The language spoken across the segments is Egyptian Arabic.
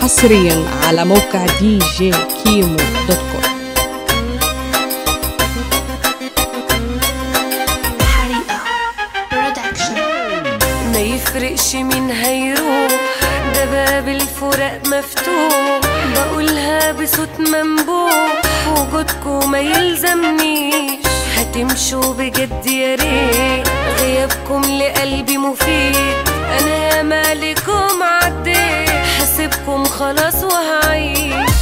حصريا على موقع دي جي كيمو دوت كوم حريقة برودكشن ما يفرقش مين هيروح ده باب الفراق مفتوح بقولها بصوت منبوح وجودكوا ما يلزمنيش هتمشوا بجد يا ريت غيابكم لقلبي مفيد انا يا مالكم عديت حاسبكم خلاص وهعيش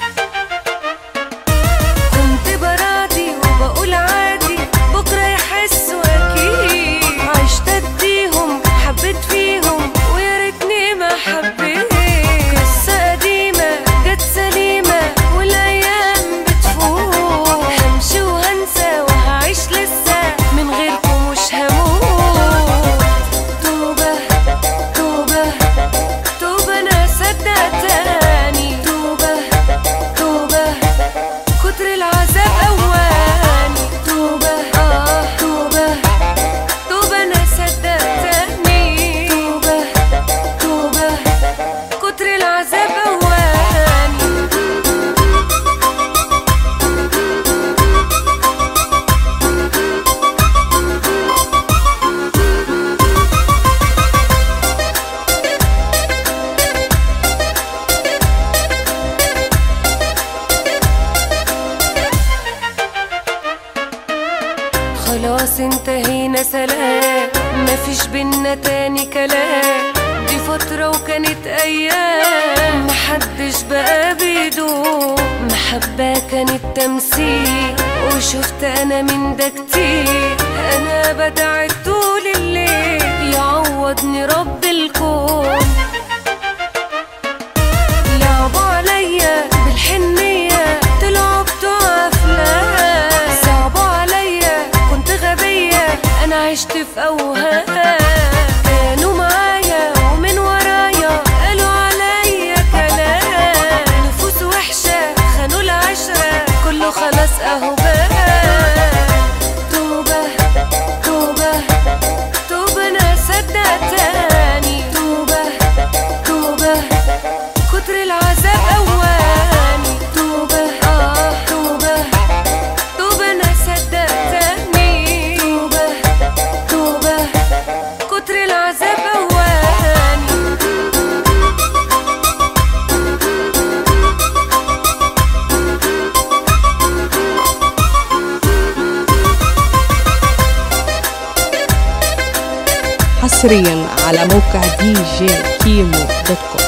كنت براضي وبقول عادي بكرة يحسوا أكيد عشت أديهم حبيت فيهم ويا ريتني ما حبيت قصة قديمة جت سليمة والأيام بتفوت همشي وهنسى وهعيش لسه من غيركم مش هموت توبة توبة توبة أنا صدقت تاني توبة توبة كتر العذاب أواني توبة آه توبة توبة أنا صدقتني توبة توبة كتر العذاب أواني خلاص انتهينا سلام مفيش بينا تاني كلام دي فترة وكانت أيام محدش بقى بيدوم محبة كانت تمثيل وشفت أنا من ده كتير أنا بدعي طول الليل يعوضني رب الكون لعبوا عليا بالحنية طلعوا بتوع أفلام صعبوا عليا كنت غبية أنا عشت في أوهام كانوا معايا ومن ورايا قالوا عليا كلام نفوس وحشة خانوا العشرة كله خلاص أهو بقى توبة توبة توبة أنا صدقت تاني توبة توبة كتر العذاب أواني توبة آه توبة توبة أنا صدقتني توبة توبة كتر العذاب أواني حصريا على موقع دي جي كيمو دوت كوم